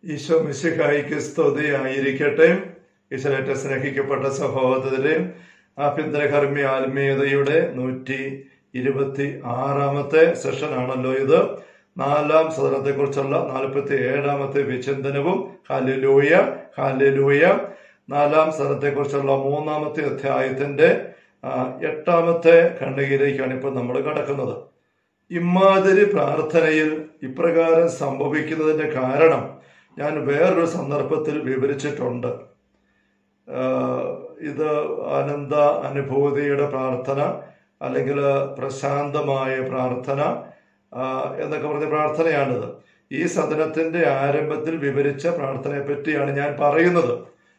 ഈശോ മിശിഹായിക്ക് സ്തുതിയായിരിക്കട്ടെ ഈശ്വരത്തെ സ്നേഹിക്കപ്പെട്ട സഹോദരരെ ആഭ്യന്തര കർമ്മി ആത്മീയതയുടെ നൂറ്റി ഇരുപത്തി ആറാമത്തെ സെഷനാണല്ലോ ഇത് നാലാം സദനത്തെ കുറിച്ചുള്ള നാൽപ്പത്തി ഏഴാമത്തെ വിചിന്തനവും ഹാലലൂയ ഹാലലൂയ നാലാം സദനത്തെ കുറിച്ചുള്ള മൂന്നാമത്തെ അധ്യായത്തിന്റെ ആ, എട്ടാമത്തെ ഖണ്ഡികയിലേക്കാണ് ഇപ്പോൾ നമ്മൾ കടക്കുന്നത് ഇമാതിരി പ്രാർത്ഥനയിൽ ഇപ്രകാരം സംഭവിക്കുന്നതിന്റെ കാരണം ഞാൻ വേറൊരു സന്ദർഭത്തിൽ വിവരിച്ചിട്ടുണ്ട് ആഹ് ഇത് ആനന്ദ അനുഭൂതിയുടെ പ്രാർത്ഥന അല്ലെങ്കിൽ പ്രശാന്തമായ പ്രാർത്ഥന ആഹ് എന്നൊക്കെ പറഞ്ഞ പ്രാർത്ഥനയാണിത് ഈ സദനത്തിന്റെ ആരംഭത്തിൽ വിവരിച്ച പ്രാർത്ഥനയെ പറ്റിയാണ് ഞാൻ പറയുന്നത്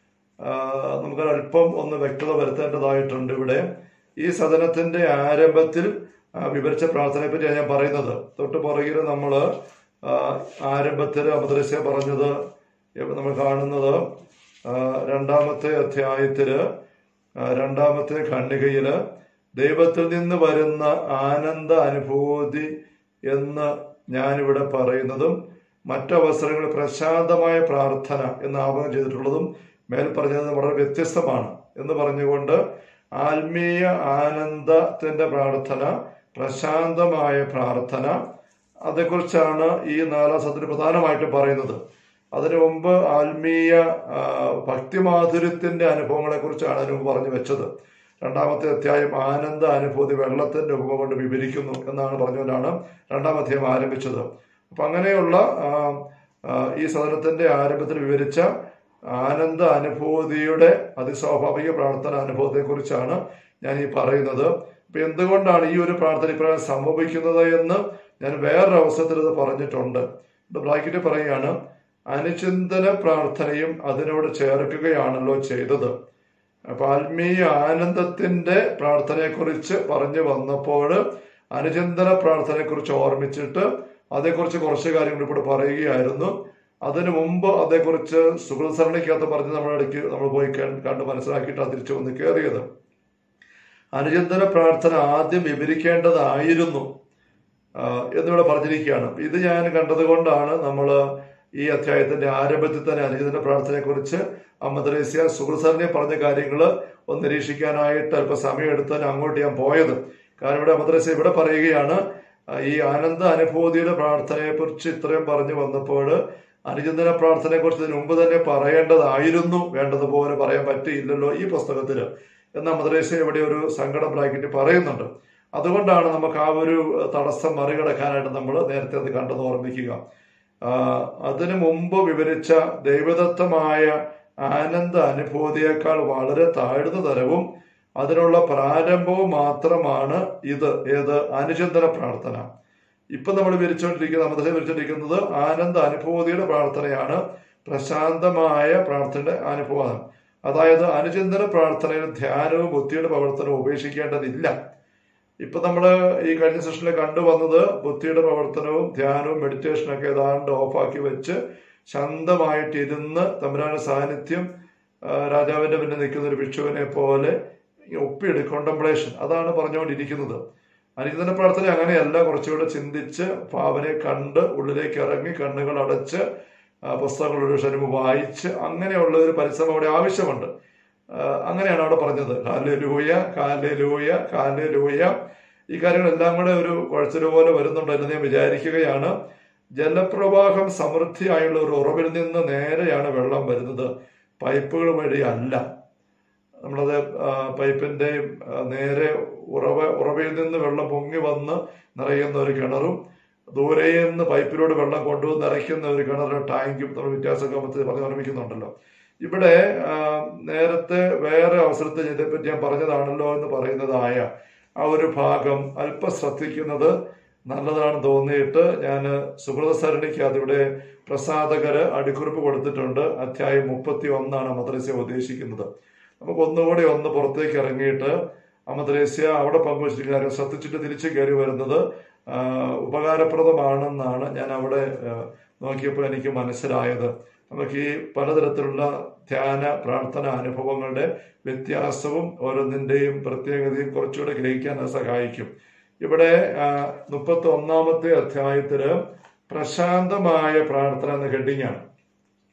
ആഹ് നമുക്ക് അല്പം ഒന്ന് വ്യക്തത വരുത്തേണ്ടതായിട്ടുണ്ട് ഇവിടെ ഈ സദനത്തിന്റെ ആരംഭത്തിൽ ആ, വിവരിച്ച പ്രാർത്ഥനയെ പറ്റിയാണ് ഞാൻ പറയുന്നത് തൊട്ട് പുറകിൽ നമ്മൾ ആരംഭത്തിൽ അമദ്രസ്യ പറഞ്ഞത് ഇപ്പൊ നമ്മൾ കാണുന്നത് ആ, രണ്ടാമത്തെ അധ്യായത്തില് ആ, രണ്ടാമത്തെ ഖണ്ഡികയില് ദൈവത്തിൽ നിന്ന് വരുന്ന ആനന്ദ അനുഭൂതി എന്ന് ഞാനിവിടെ പറയുന്നതും മറ്റവസരങ്ങളിൽ പ്രശാന്തമായ പ്രാർത്ഥന എന്ന് ആഹ്വാനം ചെയ്തിട്ടുള്ളതും മേൽ പറഞ്ഞത് വളരെ വ്യത്യസ്തമാണ് എന്ന് പറഞ്ഞുകൊണ്ട് ആത്മീയ ആനന്ദത്തിന്റെ പ്രാർത്ഥന പ്രശാന്തമായ പ്രാർത്ഥന അതേക്കുറിച്ചാണ് ഈ നാലാം സദത്തിൽ പ്രധാനമായിട്ട് പറയുന്നത് അതിനു മുമ്പ് ആത്മീയ ആ, ഭക്തിമാധുര്യത്തിന്റെ അനുഭവങ്ങളെ കുറിച്ചാണ് അതിനു മുമ്പ് പറഞ്ഞു വെച്ചത് രണ്ടാമത്തെ അധ്യായം ആനന്ദ അനുഭൂതി വെള്ളത്തിന്റെ ഉപമ കൊണ്ട് വിവരിക്കുന്നു എന്നാണ് പറഞ്ഞുകൊണ്ടാണ് രണ്ടാം അധ്യായം ആരംഭിച്ചത് അപ്പൊ അങ്ങനെയുള്ള ആ, ആ, ഈ സദനത്തിന്റെ ആരംഭത്തിൽ വിവരിച്ച ആനന്ദ അനുഭൂതിയുടെ അതിസ്വാഭാവിക പ്രാർത്ഥന അനുഭവത്തെ കുറിച്ചാണ് ഞാൻ ഈ പറയുന്നത് അപ്പൊ എന്തുകൊണ്ടാണ് ഈ ഒരു പ്രാർത്ഥന ഇപ്രകാരം സംഭവിക്കുന്നത് എന്ന് ഞാൻ വേറൊരു അവസരത്തിൽ ഇത് പറഞ്ഞിട്ടുണ്ട് ഇത് ബ്രാക്കറ്റ് പറയുകയാണ് അനുചിന്തന പ്രാർത്ഥനയും അതിനോട് ചേർക്കുകയാണല്ലോ ചെയ്തത് അപ്പൊ ആത്മീയ ആനന്ദത്തിന്റെ പ്രാർത്ഥനയെക്കുറിച്ച് പറഞ്ഞു വന്നപ്പോൾ അനുചിന്തന പ്രാർത്ഥനയെക്കുറിച്ച് ഓർമ്മിച്ചിട്ട് അതേക്കുറിച്ച് കുറച്ച് കാര്യങ്ങൾ ഇവിടെ പറയുകയായിരുന്നു അതിനു മുമ്പ് അതേക്കുറിച്ച് സുഹൃത്സരണിക്കകത്ത് പറഞ്ഞ് നമ്മുടെ ഇടയ്ക്ക് നമ്മൾ പോയി കണ്ട് കണ്ട് മനസ്സിലാക്കിയിട്ടാണ് തിരിച്ചു വന്ന് കയറിയത് അനുചിന്തന പ്രാർത്ഥന ആദ്യം വിവരിക്കേണ്ടതായിരുന്നു ആ, എന്നിവിടെ പറഞ്ഞിരിക്കുകയാണ് ഇത് ഞാൻ കണ്ടത് കൊണ്ടാണ് നമ്മൾ ഈ അധ്യായത്തിന്റെ ആരംഭത്തിൽ തന്നെ അനുചിന്തന പ്രാർത്ഥനയെ കുറിച്ച് അമ്മദ്രേസ്യ സുഹൃത്സരനെ പറഞ്ഞ കാര്യങ്ങൾ ഒന്ന് നിരീക്ഷിക്കാനായിട്ട് അല്പം സമയം എടുത്തതിന് അങ്ങോട്ട് ഞാൻ പോയത് കാരണം ഇവിടെ അമ്മദ്രേസ്യ ഇവിടെ പറയുകയാണ് ആ, ഈ ആനന്ദ അനുഭൂതിയുടെ പ്രാർത്ഥനയെ കുറിച്ച് ഇത്രയും പറഞ്ഞു വന്നപ്പോൾ അനുചിന്തന പ്രാർത്ഥനയെ കുറിച്ച് ഇതിനു മുമ്പ് തന്നെ പറയേണ്ടതായിരുന്നു വേണ്ടതുപോലെ പറയാൻ പറ്റിയില്ലല്ലോ ഈ പുസ്തകത്തില് എന്ന മദ്രേസ ഇവിടെ ഒരു സങ്കടം ബ്രാക്കറ്റ് പറയുന്നുണ്ട് അതുകൊണ്ടാണ് നമുക്ക് ആ ഒരു തടസ്സം മറികടക്കാനായിട്ട് നമ്മൾ നേരത്തെ അത് കണ്ടെന്ന് ഓർമ്മിക്കുക ആ, അതിനു മുമ്പ് വിവരിച്ച ദൈവദത്തമായ ആനന്ദ അനുഭൂതിയേക്കാൾ വളരെ താഴ്ന്ന തരവും അതിനുള്ള പ്രാരംഭവും മാത്രമാണ് ഇത് ഏത് അനുചിന്തന പ്രാർത്ഥന ഇപ്പൊ നമ്മൾ വിവരിച്ചുകൊണ്ടിരിക്കുന്നത് അമൃത വിവരിച്ചുകൊണ്ടിരിക്കുന്നത് ആനന്ദ അനുഭൂതിയുടെ പ്രാർത്ഥനയാണ് പ്രശാന്തമായ പ്രാർത്ഥനയുടെ അനുഭവം അതായത് അനുചിന്തന പ്രാർത്ഥനയിൽ ധ്യാനവും ബുദ്ധിയുടെ പ്രവർത്തനവും ഉപേക്ഷിക്കേണ്ടതില്ല ഇപ്പൊ നമ്മള് ഈ കഴിഞ്ഞ സെഷനിൽ കണ്ടുവന്നത് ബുദ്ധിയുടെ പ്രവർത്തനവും ധ്യാനവും മെഡിറ്റേഷനും ഒക്കെ ഏതാണ്ട് ഓഫാക്കി വെച്ച് ശാന്തമായിട്ടിരുന്ന് തമ്പുരാന്റെ സാന്നിധ്യം ആ, രാജാവിന്റെ പിന്നെ നിൽക്കുന്ന ഒരു ഭിക്ഷുവിനെ പോലെ ഇങ്ങനെ ഒപ്പിയെടുക്കും കോണ്ടംപ്ലേഷൻ അതാണ് പറഞ്ഞുകൊണ്ടിരിക്കുന്നത് അനുചിന്തന പ്രാർത്ഥന അങ്ങനെയല്ല കുറച്ചുകൂടെ ചിന്തിച്ച് ഭാവനെ കണ്ട് ഉള്ളിലേക്ക് ഇറങ്ങി കണ്ണുകൾ അടച്ച് ആ, പുസ്തകങ്ങളുടെ ക്ഷണിമ് വായിച്ച് അങ്ങനെയുള്ള ഒരു പരിശ്രമം അവിടെ ആവശ്യമുണ്ട് ആ, അങ്ങനെയാണ് അവിടെ പറഞ്ഞത് കാലെ ലൂയ കാലെ ലൂയ കാലെ ലൂയ ഈ കാര്യങ്ങളെല്ലാം കൂടെ ഒരു കുഴച്ചില് പോലെ വരുന്നുണ്ട് എന്ന് ഞാൻ വിചാരിക്കുകയാണ് ജലപ്രവാഹം സമൃദ്ധിയായുള്ള ഒരു ഉറവിൽ നിന്ന് നേരെയാണ് വെള്ളം വരുന്നത് പൈപ്പുകൾ വഴി അല്ല നമ്മളത് ആ, പൈപ്പിന്റെ ആ, നേരെ ഉറവ ഉറവയിൽ നിന്ന് വെള്ളം പൊങ്ങി വന്ന് നിറയുന്ന ഒരു കിണറും ദൂരെ നിന്ന് പൈപ്പിലൂടെ വെള്ളം കൊണ്ടുവന്ന് നിറയ്ക്കുന്ന ഒരു കിണറും ടാങ്കും നമ്മൾ വ്യത്യാസമൊക്കെ മൊത്തത്തിൽ പറഞ്ഞ് ഓർമ്മിക്കുന്നുണ്ടല്ലോ ഇവിടെ ആ, നേരത്തെ വേറെ അവസരത്തിൽ ഇതേപ്പറ്റി ഞാൻ പറഞ്ഞതാണല്ലോ എന്ന് പറയുന്നതായ ആ ഒരു ഭാഗം അല്പം ശ്രദ്ധിക്കുന്നത് നല്ലതാണെന്ന് തോന്നിയിട്ട് ഞാൻ സുബ്രത സരണിക്കകത്ത് ഇവിടെ പ്രസാദകര് അടിക്കുറിപ്പ് കൊടുത്തിട്ടുണ്ട് അധ്യായം മുപ്പത്തി ഒന്നാണ് മദ്രസ്യ ഉദ്ദേശിക്കുന്നത് നമുക്ക് ഒന്നുകൂടി ഒന്ന് പുറത്തേക്ക് ഇറങ്ങിയിട്ട് അമദ്രേസ്യ അവിടെ പങ്കുവച്ചിരിക്കുന്ന കാര്യം ശ്രദ്ധിച്ചിട്ട് തിരിച്ചു കയറി വരുന്നത് ആ, ഉപകാരപ്രദമാണെന്നാണ് ഞാൻ അവിടെ ആ, നോക്കിയപ്പോൾ എനിക്ക് മനസ്സിലായത് നമുക്ക് ഈ പലതരത്തിലുള്ള ധ്യാന പ്രാർത്ഥന അനുഭവങ്ങളുടെ വ്യത്യാസവും ഓരോന്നിന്റെയും പ്രത്യേകതയും കുറച്ചുകൂടെ ഗ്രഹിക്കാൻ അത് സഹായിക്കും ഇവിടെ മുപ്പത്തി ഒന്നാമത്തെ അധ്യായത്തില് പ്രശാന്തമായ പ്രാർത്ഥന എന്ന ഹെഡിങ്ങാണ്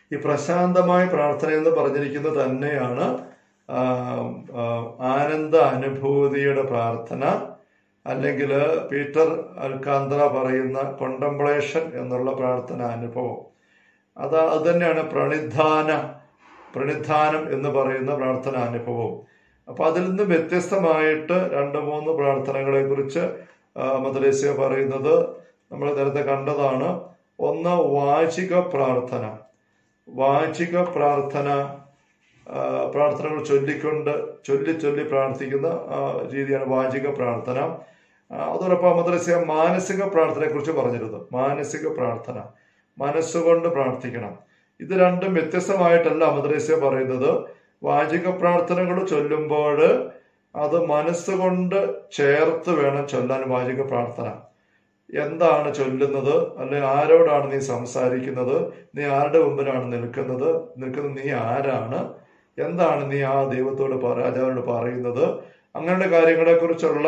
ഈ പ്രശാന്തമായ പ്രാർത്ഥന എന്ന് പറഞ്ഞിരിക്കുന്നത് തന്നെയാണ് ആ, ആ, ആനന്ദ അനുഭൂതിയുടെ പ്രാർത്ഥന അല്ലെങ്കിൽ പീറ്റർ അൽക്കാന്തറ പറയുന്ന കൊണ്ടംപ്ലേഷൻ എന്നുള്ള പ്രാർത്ഥന അനുഭവം അത് അത് തന്നെയാണ് പ്രണിധാന പ്രണിധാനം എന്ന് പറയുന്ന പ്രാർത്ഥന അനുഭവം അപ്പൊ അതിൽ നിന്ന് വ്യത്യസ്തമായിട്ട് രണ്ട് മൂന്ന് പ്രാർത്ഥനകളെ കുറിച്ച് മദ്രേസ്യ പറയുന്നത് നമ്മൾ നേരത്തെ കണ്ടതാണ് ഒന്ന് വാചിക പ്രാർത്ഥന വാചിക പ്രാർത്ഥന ആ, പ്രാർത്ഥനകൾ ചൊല്ലിക്കൊണ്ട് ചൊല്ലി ചൊല്ലി പ്രാർത്ഥിക്കുന്ന ആ, രീതിയാണ് വാചിക പ്രാർത്ഥന ആ, അതോടൊപ്പം മദ്രസ്യ മാനസിക പ്രാർത്ഥനയെ കുറിച്ച് പറഞ്ഞിരുന്നു മാനസിക പ്രാർത്ഥന മനസ്സുകൊണ്ട് പ്രാർത്ഥിക്കണം ഇത് രണ്ടും വ്യത്യസ്തമായിട്ടല്ല മദ്രസ്യ പറയുന്നത് വാചിക പ്രാർത്ഥനകൾ ചൊല്ലുമ്പോൾ അത് മനസ്സുകൊണ്ട് ചേർത്ത് വേണം ചൊല്ലാൻ വാചിക പ്രാർത്ഥന എന്താണ് ചൊല്ലുന്നത് അല്ലെ ആരോടാണ് നീ സംസാരിക്കുന്നത് നീ ആരുടെ മുമ്പിലാണ് നിൽക്കുന്നത് നിൽക്കുന്നത് നീ ആരാണ് എന്താണ് നീ ആ ദൈവത്തോട് പറ രാജാവിനോട് പറയുന്നത് അങ്ങനെയുള്ള കാര്യങ്ങളെ കുറിച്ചുള്ള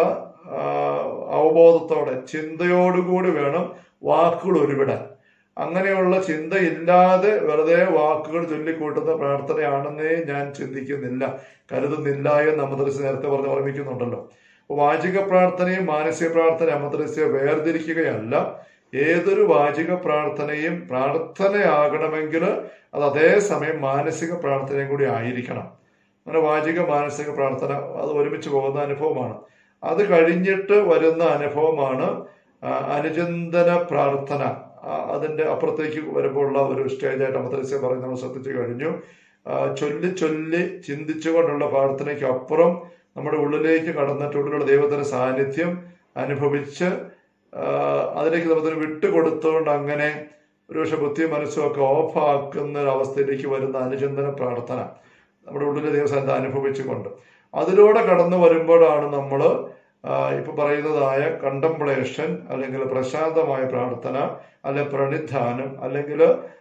അവബോധത്തോടെ ചിന്തയോടുകൂടി വേണം വാക്കുകൾ ഉരുവിടാൻ അങ്ങനെയുള്ള ചിന്തയില്ലാതെ വെറുതെ വാക്കുകൾ ചൊല്ലിക്കൂട്ടുന്ന പ്രാർത്ഥനയാണെന്നേ ഞാൻ ചിന്തിക്കുന്നില്ല കരുതുന്നില്ല എന്ന് അമദ്രസ് നേരത്തെ പറഞ്ഞ് ഓർമ്മിക്കുന്നുണ്ടല്ലോ അപ്പൊ വാചിക പ്രാർത്ഥനയും മാനസിക പ്രാർത്ഥനയും അമദ്രസ്യ വേർതിരിക്കുകയല്ല ഏതൊരു വാചിക പ്രാർത്ഥനയും പ്രാർത്ഥനയാകണമെങ്കിൽ അത് അതേസമയം മാനസിക പ്രാർത്ഥനയും കൂടി ആയിരിക്കണം അങ്ങനെ വാചിക മാനസിക പ്രാർത്ഥന അത് ഒരുമിച്ച് പോകുന്ന അനുഭവമാണ് അത് കഴിഞ്ഞിട്ട് വരുന്ന അനുഭവമാണ് ആ, അനുചിന്തന പ്രാർത്ഥന ആ, അതിന്റെ അപ്പുറത്തേക്ക് വരുമ്പോഴുള്ള ഒരു സ്റ്റേജായിട്ട് അമദ്രസ്യ പറഞ്ഞ് നമ്മൾ ശ്രദ്ധിച്ചു കഴിഞ്ഞു ആ, ചൊല്ലി ചൊല്ലി ചിന്തിച്ചുകൊണ്ടുള്ള പ്രാർത്ഥനയ്ക്ക് അപ്പുറം നമ്മുടെ ഉള്ളിലേക്ക് കടന്നിട്ട് ഉള്ളിലുള്ള ദൈവത്തിന്റെ സാന്നിധ്യം അനുഭവിച്ച് ആ, അതിലേക്ക് നമുക്ക് വിട്ടുകൊടുത്തുകൊണ്ട് അങ്ങനെ ഒരുപക്ഷെ ബുദ്ധി മനസ്സും ഒക്കെ ഓഫാക്കുന്ന ഒരു അവസ്ഥയിലേക്ക് വരുന്ന അനുചിന്തന പ്രാർത്ഥന നമ്മുടെ ഉള്ളിലെ ദൈവസാന്നിധ്യം അനുഭവിച്ചുകൊണ്ട് അതിലൂടെ കടന്നു വരുമ്പോഴാണ് നമ്മൾ ഇപ്പൊ പറയുന്നതായ കണ്ടംപ്ലേഷൻ അല്ലെങ്കിൽ പ്രശാന്തമായ പ്രാർത്ഥന അല്ലെ പ്രണിധാനം അല്ലെങ്കിൽ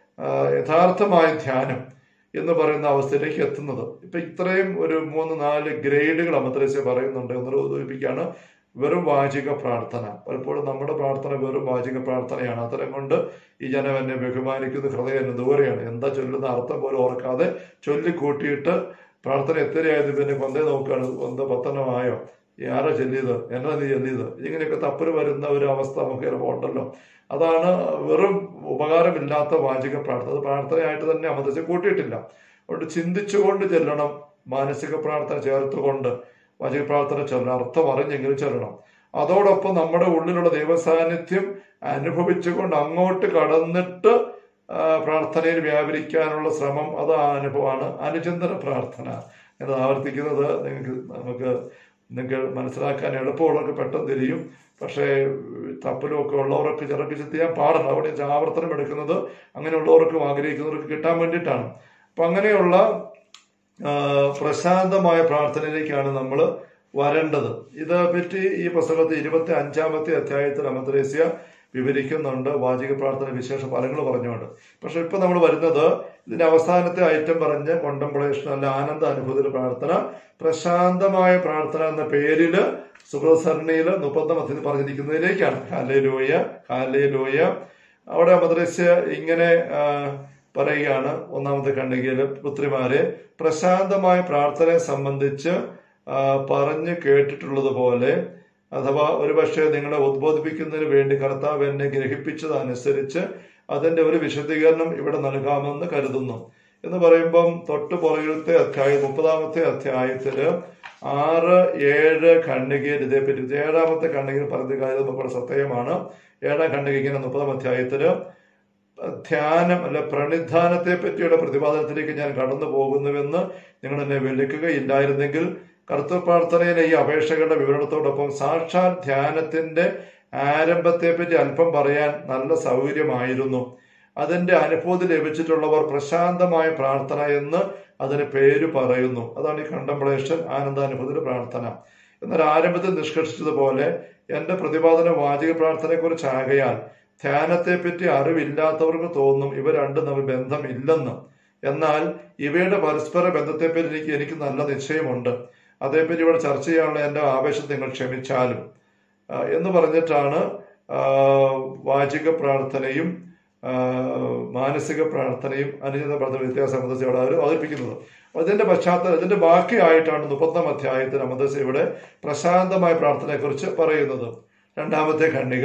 യഥാർത്ഥമായ ധ്യാനം എന്ന് പറയുന്ന അവസ്ഥയിലേക്ക് എത്തുന്നത് ഇപ്പൊ ഇത്രയും ഒരു മൂന്ന് നാല് ഗ്രേഡുകൾ അമദ്രസ്യ പറയുന്നുണ്ട് എന്ന് സൂചിപ്പിക്കുകയാണ് വെറും വാചിക പ്രാർത്ഥന പലപ്പോഴും നമ്മുടെ പ്രാർത്ഥന വെറും വാചിക പ്രാർത്ഥനയാണ് അത്തരം കൊണ്ട് ഈ ജനം എന്നെ ബഹുമാനിക്കുന്ന ഹൃദയം എന്നെ ദൂരെയാണ് എന്താ ചൊല്ലുന്ന അർത്ഥം പോലും ഓർക്കാതെ ചൊല്ലിക്കൂട്ടിയിട്ട് പ്രാർത്ഥന എത്രയായത് പിന്നെ കൊന്തേ നോക്കുകയാണ് കൊന്ത പത്തനമായോ ആരാ ചൊല്ലിയത് എന്നാ നീ ചൊല്ലിയത് ഇങ്ങനെയൊക്കെ തപ്പല് വരുന്ന ഒരു അവസ്ഥ നമുക്ക് ചിലപ്പോൾ ഉണ്ടല്ലോ അതാണ് വെറും ഉപകാരമില്ലാത്ത വാചിക പ്രാർത്ഥന അത് പ്രാർത്ഥനയായിട്ട് തന്നെ അമർദ്ദിച്ച് കൂട്ടിയിട്ടില്ല അതുകൊണ്ട് ചിന്തിച്ചുകൊണ്ട് ചെല്ലണം മാനസിക പ്രാർത്ഥന ചേർത്തുകൊണ്ട് വാചിക പ്രാർത്ഥന ചൊല്ലണം അർത്ഥം അറിഞ്ഞെങ്കിലും ചൊല്ലണം അതോടൊപ്പം നമ്മുടെ ഉള്ളിലുള്ള ദൈവസാന്നിധ്യം അനുഭവിച്ചുകൊണ്ട് അങ്ങോട്ട് കടന്നിട്ട് ആ, പ്രാർത്ഥനയിൽ വ്യാപരിക്കാനുള്ള ശ്രമം അത് ആ അനുഭവമാണ് അനുചിന്തന പ്രാർത്ഥന എന്ന് ആവർത്തിക്കുന്നത് നിങ്ങൾക്ക് നമുക്ക് നിങ്ങൾക്ക് മനസ്സിലാക്കാൻ എളുപ്പമുള്ളവർക്ക് പെട്ടെന്ന് തിരിയും പക്ഷേ തപ്പലും ഒക്കെ ഉള്ളവർക്ക് ചിലർക്ക് ചിന്തിക്കാൻ പാടില്ല അവിടെ ഞാൻ ആവർത്തനം എടുക്കുന്നത് അങ്ങനെയുള്ളവർക്കും ആഗ്രഹിക്കുന്നവർക്ക് കിട്ടാൻ വേണ്ടിയിട്ടാണ് അപ്പൊ അങ്ങനെയുള്ള ആ, പ്രശാന്തമായ പ്രാർത്ഥനയിലേക്കാണ് നമ്മൾ വരേണ്ടത് ഇത് പറ്റി ഈ പുസ്തകത്തിൽ ഇരുപത്തി അഞ്ചാമത്തെ അധ്യായത്തിൽ അമദ്രേസ്യ വിവരിക്കുന്നുണ്ട് വാചിക പ്രാർത്ഥന വിശേഷ ഫലങ്ങൾ പറഞ്ഞുകൊണ്ട് പക്ഷെ ഇപ്പൊ നമ്മൾ വരുന്നത് ഇതിന്റെ അവസാനത്തെ ഐറ്റം പറഞ്ഞ് കോണ്ടംപ്ലേഷൻ അല്ല ആനന്ദ അനുഭൂതിയിൽ പ്രാർത്ഥന പ്രശാന്തമായ പ്രാർത്ഥന എന്ന പേരില് സുബ്രസരണിയില് മുപ്പത്താം അധ്യയത്തിൽ പറഞ്ഞിരിക്കുന്നതിലേക്കാണ് ഹാലേ ലോയ ഹാലേ ലോയ അവിടെ മദ്രസ്യ ഇങ്ങനെ ആ, പറയുകയാണ് ഒന്നാമത്തെ ഖണ്ഡികയില് പുത്രിമാരെ പ്രശാന്തമായ പ്രാർത്ഥനയെ സംബന്ധിച്ച് ആ, പറഞ്ഞു കേട്ടിട്ടുള്ളത് പോലെ അഥവാ ഒരുപക്ഷെ നിങ്ങളെ ഉദ്ബോധിപ്പിക്കുന്നതിന് വേണ്ടി കർത്താവ് എന്നെ ഗ്രഹിപ്പിച്ചതനുസരിച്ച് അതിന്റെ ഒരു വിശദീകരണം ഇവിടെ നൽകാമെന്ന് കരുതുന്നു എന്ന് പറയുമ്പം തൊട്ട് പുറകിലത്തെ അധ്യായം മുപ്പതാമത്തെ അധ്യായത്തില് ആറ് ഏഴ് ഖണ്ഡികയിൽ ഇതേപ്പറ്റി ഇത് ഏഴാമത്തെ ഖണ്ഡികയിൽ പറഞ്ഞ കാര്യം നമ്മുടെ സത്യമാണ് ഏഴാം ഖണ്ഡികയ്ക്ക് മുപ്പതാം അധ്യായത്തില് ധ്യാനം അല്ല പ്രണിധാനത്തെ പറ്റിയുള്ള പ്രതിപാദനത്തിലേക്ക് ഞാൻ കടന്നു പോകുന്നുവെന്ന് നിങ്ങൾ എന്നെ വിളിക്കുകയില്ലായിരുന്നെങ്കിൽ കർത്തൃ പ്രാർത്ഥനയിലെ ഈ അപേക്ഷകളുടെ വിവരണത്തോടൊപ്പം സാക്ഷാൽ ധ്യാനത്തിന്റെ ആരംഭത്തെ പറ്റി അല്പം പറയാൻ നല്ല സൗകര്യമായിരുന്നു അതിന്റെ അനുഭൂതി ലഭിച്ചിട്ടുള്ളവർ പ്രശാന്തമായ പ്രാർത്ഥന എന്ന് അതിന് പേര് പറയുന്നു അതാണ് ഈ കണ്ടംപ്ലേഷൻ ആനന്ദാനുഭൂതിയുടെ പ്രാർത്ഥന എന്നാൽ ആരംഭത്തിൽ നിഷ്കർഷിച്ചതുപോലെ എന്റെ പ്രതിപാദന വാചിക പ്രാർത്ഥനയെക്കുറിച്ചാകയാൽ ധ്യാനത്തെപ്പറ്റി അറിവില്ലാത്തവർക്ക് തോന്നും ഇവ രണ്ടും തമ്മിൽ ബന്ധമില്ലെന്ന് എന്നാൽ ഇവയുടെ പരസ്പര ബന്ധത്തെപ്പറ്റി എനിക്ക് എനിക്ക് നല്ല നിശ്ചയമുണ്ട് അതേപ്പറ്റി ഇവിടെ ചർച്ച ചെയ്യാനുള്ള എൻ്റെ ആവേശം നിങ്ങൾ ക്ഷമിച്ചാലും ആ, എന്ന് പറഞ്ഞിട്ടാണ് ആ, വാചിക പ്രാർത്ഥനയും ആ, മാനസിക പ്രാർത്ഥനയും അനുചിത പ്രാർത്ഥന വ്യത്യാസം അമദസ അവിടെ അവർ അവതരിപ്പിക്കുന്നത് അപ്പൊ ഇതിന്റെ പശ്ചാത്തലം ഇതിന്റെ ബാക്കിയായിട്ടാണ് മുപ്പത്താം അധ്യായത്തിൽ അമദസ ഇവിടെ പ്രശാന്തമായ പ്രാർത്ഥനയെക്കുറിച്ച് പറയുന്നത് രണ്ടാമത്തെ ഖണ്ഡിക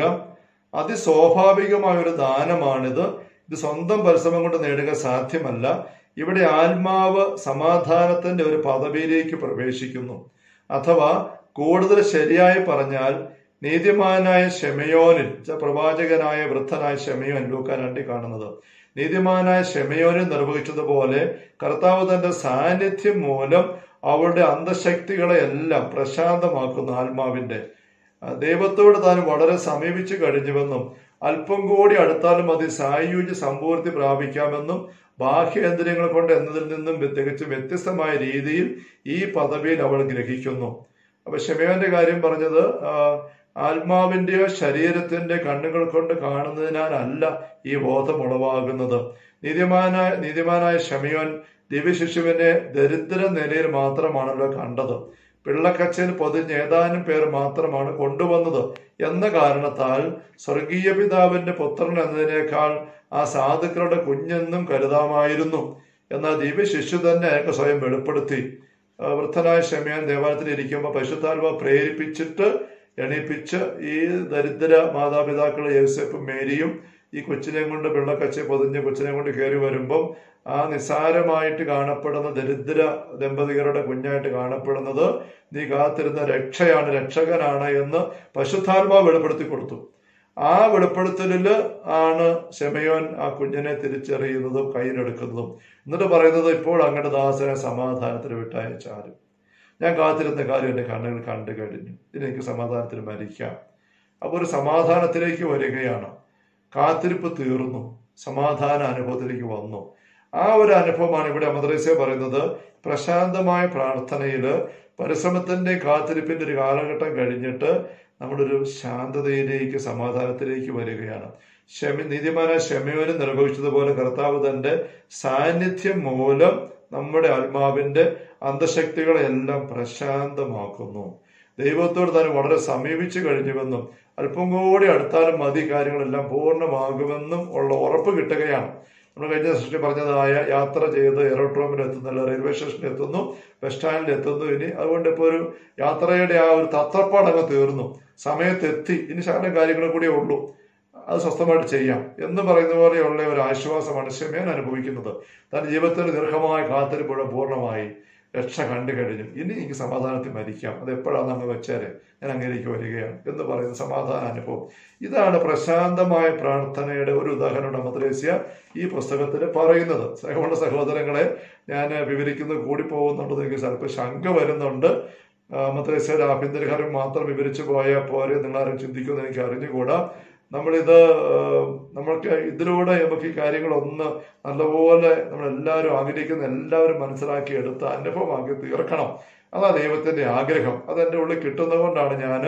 അതിസ്വാഭാവികമായ ഒരു ദാനമാണിത് ഇത് സ്വന്തം പരിശ്രമം കൊണ്ട് നേടുക സാധ്യമല്ല ഇവിടെ ആത്മാവ് സമാധാനത്തിന്റെ ഒരു പദവിയിലേക്ക് പ്രവേശിക്കുന്നു അഥവാ കൂടുതൽ ശരിയായി പറഞ്ഞാൽ നീതിമാനായ ഷെമയോനിൽ ച- പ്രവാചകനായ വൃദ്ധനായ ഷെമയോൻ ലൂക്ക രണ്ടി കാണുന്നത് നീതിമാനായ ഷെമയോനിൽ നിർവഹിച്ചതുപോലെ കർത്താവ് തന്റെ സാന്നിധ്യം മൂലം അവളുടെ അന്തശക്തികളെ എല്ലാം പ്രശാന്തമാക്കുന്നു ആത്മാവിന്റെ ആ, ദൈവത്തോട് താൻ വളരെ സമീപിച്ചു കഴിഞ്ഞുവെന്നും അല്പം കൂടി അടുത്താലും മതി സായുജ്യ സമ്പൂർത്തി പ്രാപിക്കാമെന്നും ബാഹ്യേന്ദ്രിയങ്ങൾ കൊണ്ട് എന്നതിൽ നിന്നും വ്യ- തികച്ചും വ്യത്യസ്തമായ രീതിയിൽ ഈ പദവിയിൽ അവൾ ഗ്രഹിക്കുന്നു അപ്പൊ ഷെമയോന്റെ കാര്യം പറഞ്ഞത് ആ, ആത്മാവിന്റെയോ ശരീരത്തിന്റെ കണ്ണുകൾ കൊണ്ട് കാണുന്നതിനാലല്ല ഈ ബോധം ഉളവാകുന്നത് നീതിമാനായ നീതിമാനായ ഷമിയോൻ ദിവ്യശിശുവിനെ ദരിദ്ര നിലയിൽ മാത്രമാണല്ലോ കണ്ടത് പിള്ളക്കച്ചയിൽ പൊതിഞ്ഞ ഏതാനും പേർ മാത്രമാണ് കൊണ്ടുവന്നത് എന്ന കാരണത്താൽ സ്വർഗീയ പിതാവിന്റെ പുത്രൻ എന്നതിനേക്കാൾ ആ സാധുക്കളുടെ കുഞ്ഞെന്നും കരുതാമായിരുന്നു എന്നാൽ ദിവ്യ ശിശു തന്നെ അയാൾക്ക് സ്വയം വെളിപ്പെടുത്തി ആ, വൃദ്ധനായ ഷമിയാൻ ദേവാലയത്തിൽ ഇരിക്കുമ്പോൾ പരിശുദ്ധാത്മ പ്രേരിപ്പിച്ചിട്ട് എണീപ്പിച്ച് ഈ ദരിദ്ര മാതാപിതാക്കൾ യോസെഫും മേരിയും ഈ കൊച്ചിനെ കൊണ്ട് വെള്ളക്കച്ച പൊതിഞ്ഞ് കൊച്ചിനെ കൊണ്ട് കയറി വരുമ്പം ആ നിസാരമായിട്ട് കാണപ്പെടുന്ന ദരിദ്ര ദമ്പതികളുടെ കുഞ്ഞായിട്ട് കാണപ്പെടുന്നത് നീ കാത്തിരുന്ന രക്ഷയാണ് രക്ഷകനാണ് എന്ന് പശുദ്ധാത്മാവ് വെളിപ്പെടുത്തി കൊടുത്തു ആ വെളിപ്പെടുത്തലില് ആണ് ശമയോൻ ആ കുഞ്ഞിനെ തിരിച്ചറിയുന്നതും കയ്യിലെടുക്കുന്നതും എന്നിട്ട് പറയുന്നത് ഇപ്പോൾ അങ്ങയുടെ ദാസനെ സമാധാനത്തിന് വിട്ടയച്ചാലും ഞാൻ കാത്തിരുന്ന കാര്യം എൻ്റെ കണ്ണുകൾ കണ്ടു കഴിഞ്ഞു ഇനി എനിക്ക് സമാധാനത്തിന് മരിക്കാം അപ്പോൾ ഒരു സമാധാനത്തിലേക്ക് വരികയാണ് കാത്തിരിപ്പ് തീർന്നു സമാധാന അനുഭവത്തിലേക്ക് വന്നു ആ ഒരു അനുഭവമാണ് ഇവിടെ അമദ്രേസ്യ പറയുന്നത് പ്രശാന്തമായ പ്രാർത്ഥനയില് പരിശ്രമത്തിന്റെ കാത്തിരിപ്പിന്റെ ഒരു കാലഘട്ടം കഴിഞ്ഞിട്ട് നമ്മളൊരു ശാന്തതയിലേക്ക് സമാധാനത്തിലേക്ക് വരികയാണ് ക്ഷമ നീതിമാനായ ക്ഷമയോന് നിർവഹിച്ചതുപോലെ കർത്താവ് തന്റെ സാന്നിധ്യം മൂലം നമ്മുടെ ആത്മാവിന്റെ അന്തശക്തികളെല്ലാം പ്രശാന്തമാക്കുന്നു ദൈവത്തോട് താൻ വളരെ സമീപിച്ചു കഴിഞ്ഞുവെന്നും അല്പം കൂടി അടുത്താലും മതി കാര്യങ്ങളെല്ലാം പൂർണ്ണമാകുമെന്നും ഉള്ള ഉറപ്പ് കിട്ടുകയാണ് നമ്മൾ കഴിഞ്ഞ സൃഷ്ടി പറഞ്ഞതായ യാത്ര ചെയ്ത് എയറോഡ്രോമിൽ എത്തുന്നില്ല റെയിൽവേ സ്റ്റേഷനിൽ എത്തുന്നു ബസ് സ്റ്റാൻഡിൽ എത്തുന്നു ഇനി അതുകൊണ്ട് ഇപ്പോൾ ഒരു യാത്രയുടെ ആ ഒരു തത്രപ്പാട് അങ്ങ് തീർന്നു സമയത്തെത്തി ഇനി ശകലം കാര്യങ്ങൾ കൂടിയേ ഉള്ളൂ അത് സ്വസ്ഥമായിട്ട് ചെയ്യാം എന്ന് പറയുന്ന പോലെയുള്ള ഒരു ആശ്വാസമാണ് ക്ഷമയൻ അനുഭവിക്കുന്നത് തന്റെ ജീവിതത്തിൽ ദീർഘമായ കാത്തിരിപ്പുഴ പൂർണ്ണമായി രക്ഷ കണ്ടു കഴിഞ്ഞു ഇനി എനിക്ക് സമാധാനത്തിൽ മരിക്കാം അത് എപ്പോഴാണ് അങ്ങ് വെച്ചാല് ഞാൻ അങ്ങേലേക്ക് വരികയാണ് എന്ന് പറയുന്ന സമാധാന അനുഭവം ഇതാണ് പ്രശാന്തമായ പ്രാർത്ഥനയുടെ ഒരു ഉദാഹരണം മദ്രേസ്യ ഈ പുസ്തകത്തിൽ പറയുന്നത് സഹോദര സഹോദരങ്ങളെ ഞാൻ വിവരിക്കുന്നത് കൂടി പോകുന്നുണ്ടെന്ന് എനിക്ക് ചിലപ്പോൾ ശങ്ക വരുന്നുണ്ട് മദ്രസയുടെ ആഭ്യന്തരകാരം മാത്രം വിവരിച്ചു പോയാൽ പോരെ നിങ്ങളാരും ചിന്തിക്കുമെന്ന് എനിക്ക് അറിഞ്ഞുകൂടാ നമ്മളിത് നമ്മൾക്ക് ഇതിലൂടെ നമുക്ക് ഈ കാര്യങ്ങളൊന്ന് നല്ലപോലെ നമ്മളെല്ലാവരും ആഗ്രഹിക്കുന്ന എല്ലാവരും മനസ്സിലാക്കി എടുത്ത് അനുഭവമാക്കി തീർക്കണം അതാ ദൈവത്തിന്റെ ആഗ്രഹം അത് എൻ്റെ ഉള്ളിൽ കിട്ടുന്നത് കൊണ്ടാണ് ഞാൻ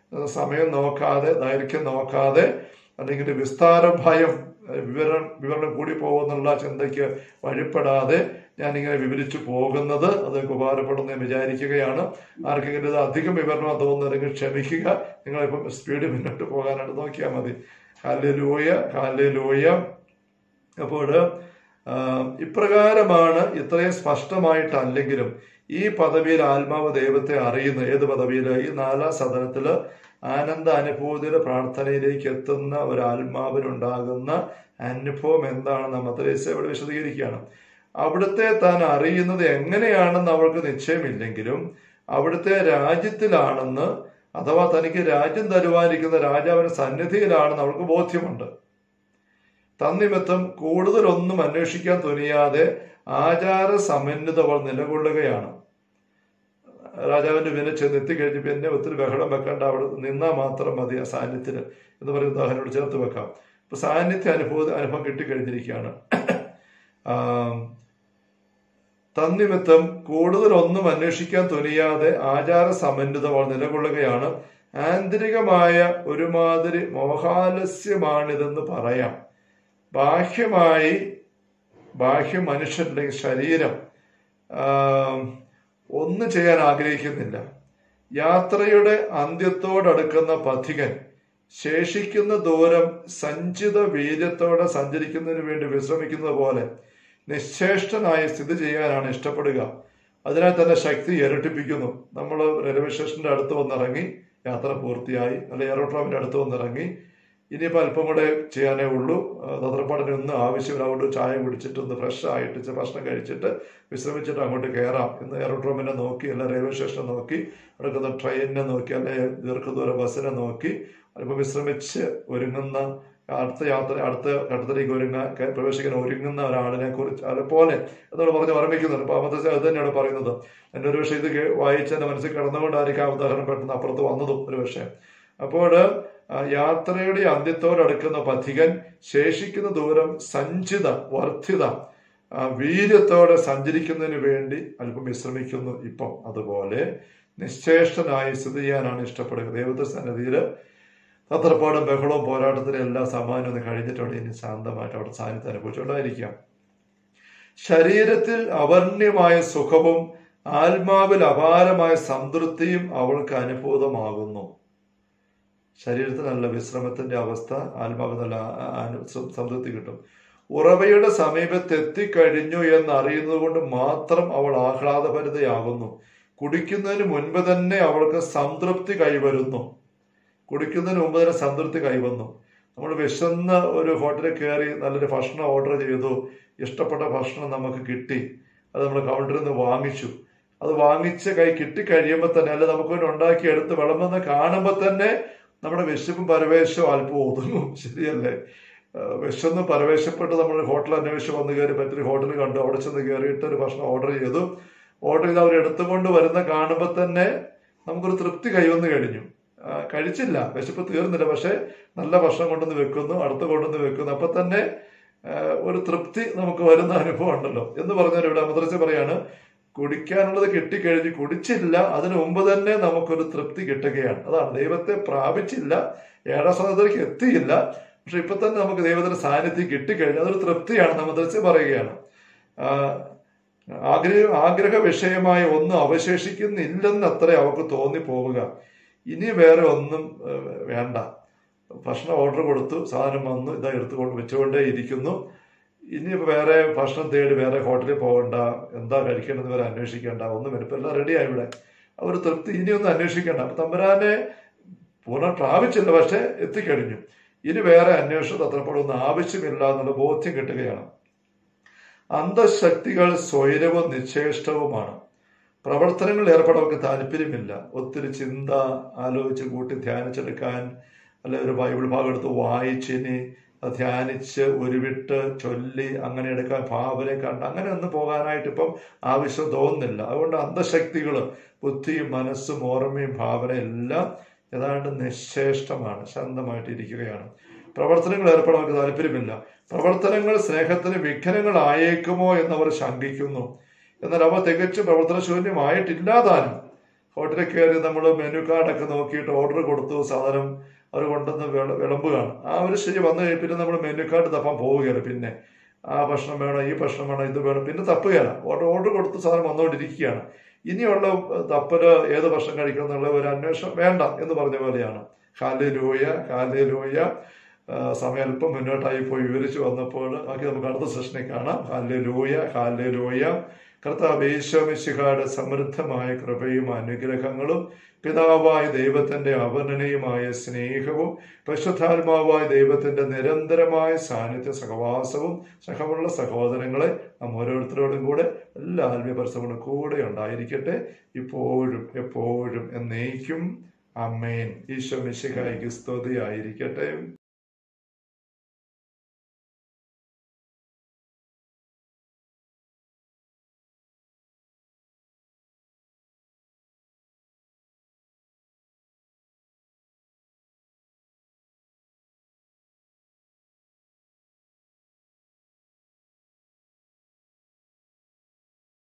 സമയം നോക്കാതെ ദൈർഘ്യം നോക്കാതെ അല്ലെങ്കിൽ വിസ്താര ഭയം വിവരണം വിവരണം കൂടി പോകുന്നുള്ള ചിന്തയ്ക്ക് വഴിപ്പെടാതെ ഞാനിങ്ങനെ വിവരിച്ചു പോകുന്നത് അത് ഉപകാരപ്പെടുന്ന ഞാൻ വിചാരിക്കുകയാണ് ആർക്കെങ്കിലും ഇത് അധികം വിവരണം തോന്നുന്നെങ്കിൽ ക്ഷമിക്കുക നിങ്ങളിപ്പം സ്പീഡ് മുന്നോട്ട് പോകാനായിട്ട് നോക്കിയാൽ മതി കാലൂയ കാലൂയ അപ്പോൾ ഇപ്രകാരമാണ് ഇത്രയും സ്പഷ്ടമായിട്ടല്ലെങ്കിലും ഈ പദവിയിൽ ആത്മാവ് ദൈവത്തെ അറിയുന്നു ഏത് പദവിയിൽ ഈ നാലാം സദനത്തില് ആനന്ദ അനുഭൂതിയുടെ പ്രാർത്ഥനയിലേക്ക് എത്തുന്ന ഒരു ആത്മാവിനുണ്ടാകുന്ന അനുഭവം എന്താണെന്ന് മദ്രേസ ഇവിടെ വിശദീകരിക്കുകയാണ് അവിടുത്തെ താൻ അറിയുന്നത് എങ്ങനെയാണെന്ന് അവൾക്ക് നിശ്ചയമില്ലെങ്കിലും അവിടുത്തെ രാജ്യത്തിലാണെന്ന് അഥവാ തനിക്ക് രാജ്യം തരുവാനിരിക്കുന്ന രാജാവിന്റെ സന്നിധിയിലാണെന്ന് അവൾക്ക് ബോധ്യമുണ്ട് തന്നിമിത്തം കൂടുതലൊന്നും അന്വേഷിക്കാൻ തുനിയാതെ ആചാര സമന്വിത അവൾ നിലകൊള്ളുകയാണ് രാജാവിന്റെ പിന്നെ ചെന്ന് എത്തിക്കഴിഞ്ഞ് പിന്നെ ഒത്തിരി ബഹളം വെക്കേണ്ട അവിടെ നിന്നാൽ മാത്രം മതി ആ സാന്നിധ്യത്തിന് എന്ന് പറയുന്ന ഉദാഹരണോട് ചേർത്ത് വെക്കാം ഇപ്പൊ സാന്നിധ്യ അനുഭവ അനുഭവം കിട്ടിക്കഴിഞ്ഞിരിക്കുകയാണ് തന്നിമിത്തം കൂടുതലൊന്നും അന്വേഷിക്കാൻ തുനിയാതെ ആചാര സമന്വിതവൾ നിലകൊള്ളുകയാണ് ആന്തരികമായ ഒരുമാതിരി മോഹാലസ്യമാണിതെന്ന് പറയാം ബാഹ്യമായി ബാഹ്യ മനുഷ്യന്റെ ശരീരം ഒന്നും ചെയ്യാൻ ആഗ്രഹിക്കുന്നില്ല യാത്രയുടെ അന്ത്യത്തോടടുക്കുന്ന പഥികൻ ശേഷിക്കുന്ന ദൂരം സഞ്ചിത വീര്യത്തോടെ സഞ്ചരിക്കുന്നതിന് വേണ്ടി വിശ്രമിക്കുന്നത് പോലെ നിശ്ചേഷ്ടനായി സ്ഥിതി ചെയ്യാനാണ് ഇഷ്ടപ്പെടുക അതിനാൽ തന്നെ ശക്തി ഇരട്ടിപ്പിക്കുന്നു നമ്മൾ റെയിൽവേ സ്റ്റേഷന്റെ അടുത്ത് വന്നിറങ്ങി യാത്ര പൂർത്തിയായി അല്ലെ എയറോട്രോമിന്റെ അടുത്ത് വന്നിറങ്ങി ഇനിയിപ്പോൾ അല്പം കൂടെ ചെയ്യാനേ ഉള്ളൂ തത്രപ്പാടിന് ഒന്നും ആവശ്യമില്ല അതുകൊണ്ട് ചായ കുടിച്ചിട്ട് ഒന്ന് ഫ്രഷ് ആയിട്ട് ഇച്ചിരി ഭക്ഷണം കഴിച്ചിട്ട് വിശ്രമിച്ചിട്ട് അങ്ങോട്ട് കയറാം ഇന്ന് എയറോട്രോമിനെ നോക്കി അല്ല റെയിൽവേ സ്റ്റേഷനെ നോക്കി അടുക്കുന്ന ട്രെയിനിനെ നോക്കി അല്ലെ ദീർഘദൂര ബസ്സിനെ നോക്കി അല്പം വിശ്രമിച്ച് ഒരുങ്ങുന്ന അടുത്ത യാത്ര അടുത്ത ഘട്ടത്തിലേക്ക് ഒരുങ്ങാൻ പ്രവേശിക്കാൻ ഒരുങ്ങുന്ന ഒരാളിനെ കുറിച്ച് അതുപോലെ എന്നോട് പറഞ്ഞ് ഓർമ്മിക്കുന്നുണ്ട് അപ്പൊ അമൃത അത് തന്നെയാണ് പറയുന്നത് എൻ്റെ ഒരു പക്ഷേ ഇത് കേ- വായിച്ച് എൻ്റെ മനസ്സിൽ കിടന്നുകൊണ്ടായിരിക്കും ആ ഉദാഹരണം പെട്ടെന്ന് അപ്പുറത്ത് വന്നതും ഒരു പക്ഷേ അപ്പോൾ ആ യാത്രയുടെ അന്ത്യത്തോടടുക്കുന്ന പഥികൻ ശേഷിക്കുന്ന ദൂരം സഞ്ചിത വർദ്ധിത ആ, വീര്യത്തോടെ സഞ്ചരിക്കുന്നതിന് വേണ്ടി അല്പം വിശ്രമിക്കുന്നു ഇപ്പം അതുപോലെ നിശ്ചേഷ്ടനായി സ്ഥിതി ചെയ്യാനാണ് ഇഷ്ടപ്പെടുക ദൈവത്തെ സന്നിധിയിൽ തത്രപ്പാടും ബഹളവും പോരാട്ടത്തിലും എല്ലാ സമാനം ഒന്ന് കഴിഞ്ഞിട്ടുണ്ട് ഇനി ശാന്തമായിട്ട് അവിടെ സാന്നിധ്യം അനുഭവിച്ചുകൊണ്ടായിരിക്കാം ശരീരത്തിൽ അവർണ്യമായ സുഖവും ആത്മാവിൽ അപാരമായ സംതൃപ്തിയും അവൾക്ക് അനുഭൂതമാകുന്നു ശരീരത്തിൽ നല്ല വിശ്രമത്തിന്റെ അവസ്ഥ ആത്മാവ് നല്ല ആ- ആ- സം- സംതൃപ്തി കിട്ടും ഉറവയുടെ സമീപത്ത് എത്തിക്കഴിഞ്ഞു എന്നറിയുന്നത് കൊണ്ട് മാത്രം അവൾ ആഹ്ലാദഭരിതയാകുന്നു കുടിക്കുന്നതിന് മുൻപ് തന്നെ അവൾക്ക് സംതൃപ്തി കൈവരുന്നു കുടിക്കുന്നതിന് മുമ്പ് തന്നെ സംതൃപ്തി കൈവന്നു നമ്മൾ വിശന്ന് ഒരു ഹോട്ടലിൽ കയറി നല്ലൊരു ഭക്ഷണം ഓർഡർ ചെയ്തു ഇഷ്ടപ്പെട്ട ഭക്ഷണം നമുക്ക് കിട്ടി അത് നമ്മൾ കൗണ്ടറിൽ നിന്ന് വാങ്ങിച്ചു അത് വാങ്ങിച്ച് കൈ കിട്ടിക്കഴിയുമ്പോൾ തന്നെ അല്ല നമുക്ക് വേണ്ടി ഉണ്ടാക്കി എടുത്ത് വിളമ്പെന്ന് കാണുമ്പോൾ തന്നെ നമ്മുടെ വിശപ്പും പരവേശവും അല്പം ഒതുങ്ങും ശരിയല്ലേ ആ, വിശന്ന് പരവേശപ്പെട്ട് നമ്മൾ ഹോട്ടൽ അന്വേഷിച്ച് വന്ന് കയറി മറ്റൊരു ഹോട്ടൽ കണ്ടു അവിടെ ചെന്ന് കയറിയിട്ട് ഒരു ഭക്ഷണം ഓർഡർ ചെയ്തു ഓർഡർ ചെയ്ത് അവർ എടുത്തുകൊണ്ട് വരുന്ന കാണുമ്പോൾ തന്നെ നമുക്കൊരു തൃപ്തി കൈവന്ന് കഴിഞ്ഞു ആ, കഴിച്ചില്ല വിശപ്പ് തീർന്നില്ല പക്ഷെ നല്ല ഭക്ഷണം കൊണ്ടുവന്ന് വെക്കുന്നു അടുത്ത് കൊണ്ടുവന്ന് വെക്കുന്നു അപ്പൊ തന്നെ ആ, ഒരു തൃപ്തി നമുക്ക് വരുന്ന അനുഭവം ഉണ്ടല്ലോ എന്ന് പറഞ്ഞാൽ ഇവിടെ മദ്രസ പറയാണ് കുടിക്കാനുള്ളത് കിട്ടിക്കഴിഞ്ഞ് കുടിച്ചില്ല അതിനു മുമ്പ് തന്നെ നമുക്കൊരു തൃപ്തി കിട്ടുകയാണ് അതാണ് ദൈവത്തെ പ്രാപിച്ചില്ല ഏഴാം സ്ഥാനത്തേക്ക് എത്തിയില്ല പക്ഷെ ഇപ്പൊ തന്നെ നമുക്ക് ദൈവത്തിന്റെ സാന്നിധ്യം കിട്ടിക്കഴിഞ്ഞു അതൊരു തൃപ്തിയാണ് നമ്മൾ മദ്രസ പറയുകയാണ് ആ, ആഗ്രഹ ആഗ്രഹ വിഷയമായ ഒന്നും അവശേഷിക്കുന്നില്ലെന്ന് അത്ര അവർക്ക് തോന്നിപ്പോവുക ഇനി വേറെ ഒന്നും ഏഹ്, വേണ്ട ഭക്ഷണം ഓർഡർ കൊടുത്തു സാധനം വന്നു ഇതാ എടുത്തുകൊണ്ട് വെച്ചുകൊണ്ടേ ഇരിക്കുന്നു ഇനി വേറെ ഭക്ഷണം തേടി വേറെ ഹോട്ടലിൽ പോകണ്ട എന്താ കഴിക്കേണ്ടത് വരെ അന്വേഷിക്കേണ്ട ഒന്നും വരും ഇപ്പം എല്ലാം റെഡിയായി ഇവിടെ ആ ഒരു തൃപ്തി ഇനിയൊന്നും അന്വേഷിക്കേണ്ട അപ്പൊ തമ്പുരാനെ പൂർണ്ണ പ്രാപിച്ചില്ല പക്ഷെ എത്തിക്കഴിഞ്ഞു ഇനി വേറെ അന്വേഷണം തത്രപ്പെടുന്ന ആവശ്യമില്ല എന്നുള്ള ബോധ്യം കിട്ടുകയാണ് അന്തഃശക്തികൾ സ്വൈരവും നിശ്ചേഷ്ടവുമാണ് പ്രവർത്തനങ്ങളിൽ ഏർപ്പെടാൻ അവർക്ക് താല്പര്യമില്ല ഒത്തിരി ചിന്ത ആലോചിച്ച് കൂട്ടി ധ്യാനിച്ചെടുക്കാൻ അല്ലെ ഒരു ബൈബിൾ ഭാഗം എടുത്ത് വായിച്ചിനി അത് ധ്യാനിച്ച് ഉരുവിട്ട് ചൊല്ലി അങ്ങനെ എടുക്കാൻ ഭാവനെ കണ്ട് അങ്ങനെ ഒന്നും പോകാനായിട്ട് ഇപ്പം ആവശ്യം തോന്നുന്നില്ല അതുകൊണ്ട് അന്തശക്തികൾ ബുദ്ധിയും മനസ്സും ഓർമ്മയും ഭാവനയും എല്ലാം ഏതാണ്ട് നിശ്ചേഷ്ടമാണ് ശാന്തമായിട്ട് ഇരിക്കുകയാണ് പ്രവർത്തനങ്ങൾ ഏർപ്പെടാൻ അവർക്ക് താല്പര്യമില്ല പ്രവർത്തനങ്ങൾ സ്നേഹത്തിന് വിഘ്നങ്ങളായേക്കുമോ എന്നവർ ശങ്കിക്കുന്നു എന്നാൽ അവ തികച്ചും പ്രവർത്തനശൂന്യമായിട്ടില്ലാതാനും ഹോട്ടലിൽ കയറി നമ്മൾ മെനു കാർഡൊക്കെ നോക്കിയിട്ട് ഓർഡർ കൊടുത്തു സാധനം അവർ കൊണ്ടുവന്ന് വിള വിളമ്പുകയാണ് ആ ഒരു ശരി വന്നു കഴിഞ്ഞ് പിന്നെ നമ്മൾ മെനു കാർഡ് തപ്പാൻ പോവുകയാണ് പിന്നെ ആ ഭക്ഷണം വേണം ഈ ഭക്ഷണം വേണം ഇത് വേണം പിന്നെ തപ്പുകയാണ് ഓർഡർ ഓർഡർ കൊടുത്ത് സാധനം വന്നുകൊണ്ടിരിക്കുകയാണ് ഇനിയുള്ള തപ്പല് ഏത് ഭക്ഷണം കഴിക്കണം എന്നുള്ള ഒരു അന്വേഷണം വേണ്ട എന്ന് പറഞ്ഞ പോലെയാണ് കാലേ ലൂയ കാലേ ലൂയ സമയം അല്പം മുന്നോട്ടായി പോയി വിവരിച്ചു വന്നപ്പോൾ ബാക്കി നമുക്ക് അടുത്ത സെഷനിൽ കാണാം ഹാലേ ലൂയ ഹാലേ ലൂയ കർത്താവ് ഈശോമിശിഹായുടെ സമൃദ്ധമായ കൃപയും അനുഗ്രഹങ്ങളും പിതാവായ ദൈവത്തിന്റെ അവർണനീയമായ സ്നേഹവും പരിശുദ്ധാത്മാവായ ദൈവത്തിന്റെ നിരന്തരമായ സാന്നിധ്യ സഹവാസവും സഹമുള്ള സഹോദരങ്ങളെ നാം ഓരോരുത്തരോടും കൂടെ എല്ലാ ആത്മീയ പരിസരങ്ങളും കൂടെ ഉണ്ടായിരിക്കട്ടെ ഇപ്പോഴും എപ്പോഴും എന്നേക്കും അമ്മേൻ ഈശോ മിശിഹായിക്ക് സ്തുതിയായിരിക്കട്ടെ